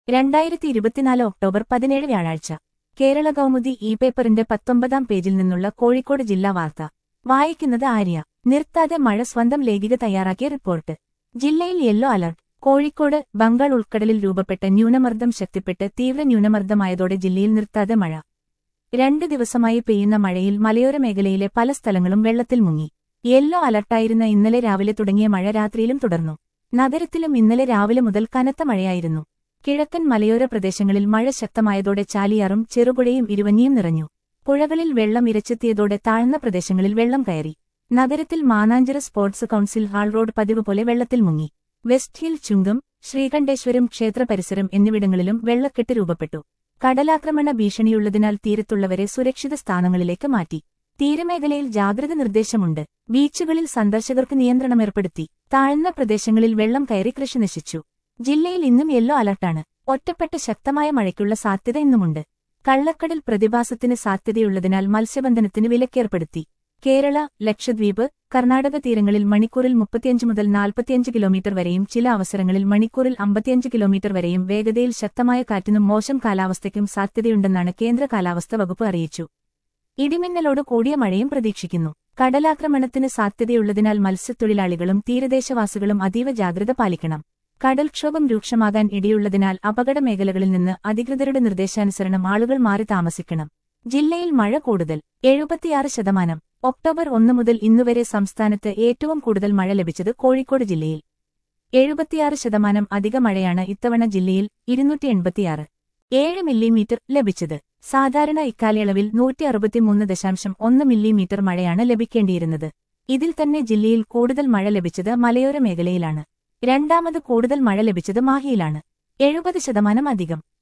രണ്ടായിരത്തി ഇരുപത്തിനാല് ഒക്ടോബർ പതിനേഴ് വ്യാഴാഴ്ച കേരള കൗമുദി ഇ പേപ്പറിന്റെ പത്തൊമ്പതാം പേജിൽ നിന്നുള്ള കോഴിക്കോട് ജില്ലാ വാർത്ത വായിക്കുന്നത് ആര്യ നിർത്താതെ മഴ സ്വന്തം ലേഖിക തയ്യാറാക്കിയ റിപ്പോർട്ട് ജില്ലയിൽ യെല്ലോ അലർട്ട് കോഴിക്കോട് ബംഗാൾ ഉൾക്കടലിൽ രൂപപ്പെട്ട ന്യൂനമർദ്ദം ശക്തിപ്പെട്ട് തീവ്ര ന്യൂനമർദ്ദമായതോടെ ജില്ലയിൽ നിർത്താതെ മഴ രണ്ട് ദിവസമായി പെയ്യുന്ന മഴയിൽ മലയോര മേഖലയിലെ പല സ്ഥലങ്ങളും വെള്ളത്തിൽ മുങ്ങി യെല്ലോ അലർട്ടായിരുന്ന ഇന്നലെ രാവിലെ തുടങ്ങിയ മഴ രാത്രിയിലും തുടർന്നു നഗരത്തിലും ഇന്നലെ രാവിലെ മുതൽ കനത്ത മഴയായിരുന്നു കിഴക്കൻ മലയോര പ്രദേശങ്ങളിൽ മഴ ശക്തമായതോടെ ചാലിയാറും ചെറുപുഴയും ഇരുവഞ്ഞിയും നിറഞ്ഞു പുഴകളിൽ വെള്ളം ഇരച്ചെത്തിയതോടെ താഴ്ന്ന പ്രദേശങ്ങളിൽ വെള്ളം കയറി നഗരത്തിൽ Mananchira sports council hall road പതിവ് പോലെ വെള്ളത്തിൽ മുങ്ങി വെസ്റ്റ് ഹിൽ ചുങ്കം ശ്രീകണ്ഠേശ്വരം ക്ഷേത്ര പരിസരം എന്നിവിടങ്ങളിലും വെള്ളക്കെട്ട് രൂപപ്പെട്ടു കടലാക്രമണ ഭീഷണിയുള്ളതിനാൽ തീരത്തുള്ളവരെ സുരക്ഷിത സ്ഥാനങ്ങളിലേക്ക് മാറ്റി തീരമേഖലയിൽ ജാഗ്രത നിർദ്ദേശമുണ്ട് ബീച്ചുകളിൽ സന്ദർശകർക്ക് നിയന്ത്രണമേർപ്പെടുത്തി താഴ്ന്ന പ്രദേശങ്ങളിൽ വെള്ളം കയറി കൃഷി നശിച്ചു ജില്ലയിൽ ഇന്നും യെല്ലോ അലർട്ടാണ് ഒറ്റപ്പെട്ട ശക്തമായ മഴയ്ക്കുള്ള സാധ്യത ഇന്നുമുണ്ട് കള്ളക്കടൽ പ്രതിഭാസത്തിന് സാധ്യതയുള്ളതിനാൽ മത്സ്യബന്ധനത്തിന് വിലക്കേർപ്പെടുത്തി കേരള ലക്ഷദ്വീപ് കർണാടക തീരങ്ങളിൽ മണിക്കൂറിൽ മുപ്പത്തിയഞ്ച് മുതൽ നാൽപ്പത്തിയഞ്ച് കിലോമീറ്റർ വരെയും ചില അവസരങ്ങളിൽ മണിക്കൂറിൽ അമ്പത്തിയഞ്ച് കിലോമീറ്റർ വരെയും വേഗതയിൽ ശക്തമായ കാറ്റിനും മോശം കാലാവസ്ഥയ്ക്കും സാധ്യതയുണ്ടെന്നാണ് കേന്ദ്ര കാലാവസ്ഥ വകുപ്പ് അറിയിച്ചു ഇടിമിന്നലോട് കൂടിയ മഴയും പ്രതീക്ഷിക്കുന്നു കടലാക്രമണത്തിന് സാധ്യതയുള്ളതിനാൽ മത്സ്യത്തൊഴിലാളികളും തീരദേശവാസികളും അതീവ ജാഗ്രത പാലിക്കണം കടൽക്ഷോഭം രൂക്ഷമാകാൻ ഇടയുള്ളതിനാൽ അപകട മേഖലകളിൽ നിന്ന് അധികൃതരുടെ നിർദ്ദേശാനുസരണം ആളുകൾ മാറി താമസിക്കണം ജില്ലയിൽ മഴ കൂടുതൽ എഴുപത്തിയാറ് ശതമാനം ഒക്ടോബർ ഒന്ന് മുതൽ ഇന്നുവരെ സംസ്ഥാനത്ത് ഏറ്റവും കൂടുതൽ മഴ ലഭിച്ചത് കോഴിക്കോട് ജില്ലയിൽ എഴുപത്തിയാറ് ശതമാനം അധിക മഴയാണ് ഇത്തവണ ജില്ലയിൽ ഇരുന്നൂറ്റി എൺപത്തിയാറ് ഏഴ് മില്ലിമീറ്റർ ലഭിച്ചത് സാധാരണ ഇക്കാലയളവിൽ നൂറ്റി അറുപത്തിമൂന്ന് ദശാംശം ഒന്ന് മില്ലിമീറ്റർ മഴയാണ് ലഭിക്കേണ്ടിയിരുന്നത് ഇതിൽ തന്നെ ജില്ലയിൽ കൂടുതൽ മഴ ലഭിച്ചത് മലയോര മേഖലയിലാണ് രണ്ടാമത് കൂടുതൽ മഴ ലഭിച്ചത് മാഹിയിലാണ് എഴുപത് ശതമാനം അധികം